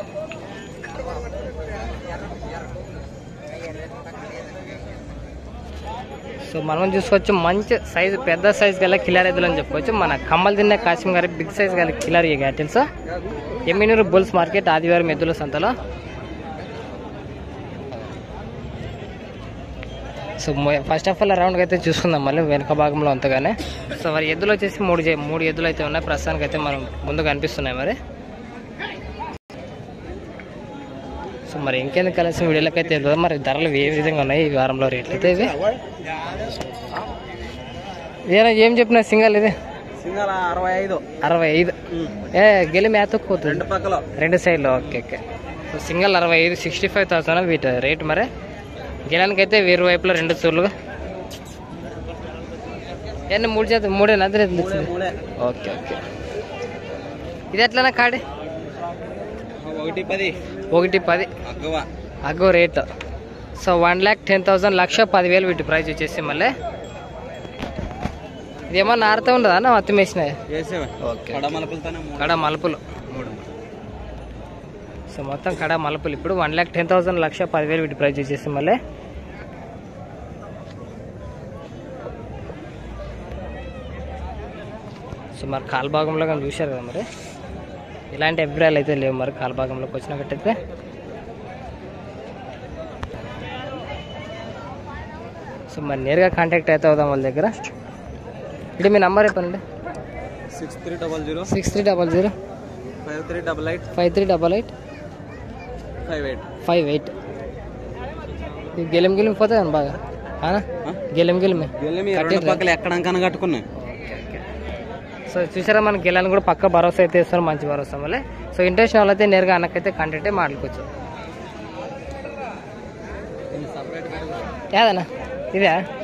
So మనం చూసుకోవచ్చు మంచి సైజు పెద్ద సైజు గల కిలార్ ఎద్దులు అని చెప్పుకోవచ్చు మన కమ్మలు తిన్న కాశ్మీర్ గారి బిగ్ సైజ్ గల కిలార్ ఇక తెలుసా ఎమ్మినూరు బుల్స్ మార్కెట్ ఆదివారం ఎద్దుల సంతలో సో ఫస్ట్ ఆఫ్ ఆల్ రౌండ్కి అయితే చూసుకుందాం మళ్ళీ వెనక భాగంలో అంతగానే సో మరి ఎద్దులు వచ్చేసి మూడు జే- మూడు ఎద్దులు అయితే ఉన్నాయి ప్రస్తుతానికి అయితే మనం ముందు కనిపిస్తున్నాయి మరి సో మరి ఇంకెందుకు కలిసి వీడియోలకి అయితే వెళ్దాం మరి ధరలు ఏ విధంగా ఉన్నాయి ఈ వారంలో రేట్లు అయితే ఇవి ఏనా ఏం చెప్పిన సింగల్ ఇది సింగల్ అరవై ఐదు అరవై ఐదు ఏ గెలి మేత పోతుంది రెండు పక్కల రెండు సైడ్లు ఓకే ఓకే సో సింగల్ అరవై ఐదు సిక్స్టీ ఫైవ్ థౌసండ్ వీటి రేట్ మరి గెలానికి అయితే వేరు వైపులో రెండు చూర్లుగా ఎన్ని మూడు చేత మూడేనా అదే మూడే ఓకే ఓకే ఇది ఎట్లనా కాడి ఒకటి పది ఒకటి పది అగ్గవ అగ్గో rate so one lakh ten thousand లక్ష పదివేలు వీటి ప్రైస్ వచ్చేసి మళ్ళీ ఇదేమన్నా ఆరుతా ఉండదా నా అత్తం వేసినాయి వేసేవా ఓకే కడ మలుపులతోనే మూడు కడ మలుపులు మూడు సో మొత్తం కడ మలుపులు ఇప్పుడు వన్ ల్యాక్ టెన్ థౌసండ్ లక్ష పదివేలు వీటి ప్రైస్ వచ్చేసి మళ్ళీ సో మరి కాలు భాగంలో కానీ చూశారు కదా మరి ఇలాంటి అభిప్రాయాలు అయితే లేవు మరి కాలు భాగంలోకి వచ్చినట్టయితే సో మరి నేరుగా కాంటాక్ట్ అయితే అవుదాం వాళ్ళ దగ్గర ఇది మీ నంబర్ చెప్పండి six three double zero six three double zero five three double eight five three double eight five eight five eight ఇది గెలిం గెలిం పోతుంది బాగా ఆనా? గెలిం గెలిమి వెళ్ళి రెండు పక్కల ఎక్కడానికన్నా కట్టుకున్నాయి సో చూసారా మన గెలాన్ని కూడా పక్క భరోసా అయితే ఇస్తారు మంచి భరోసా వల్లే సో ఇంట్రెస్ట్ వాళ్ళైతే నేరుగా అన్నకైతే కాంటాక్ట్ అయ్యి మాట్లాడుకోవచ్చు ఏదన్నా ఇదే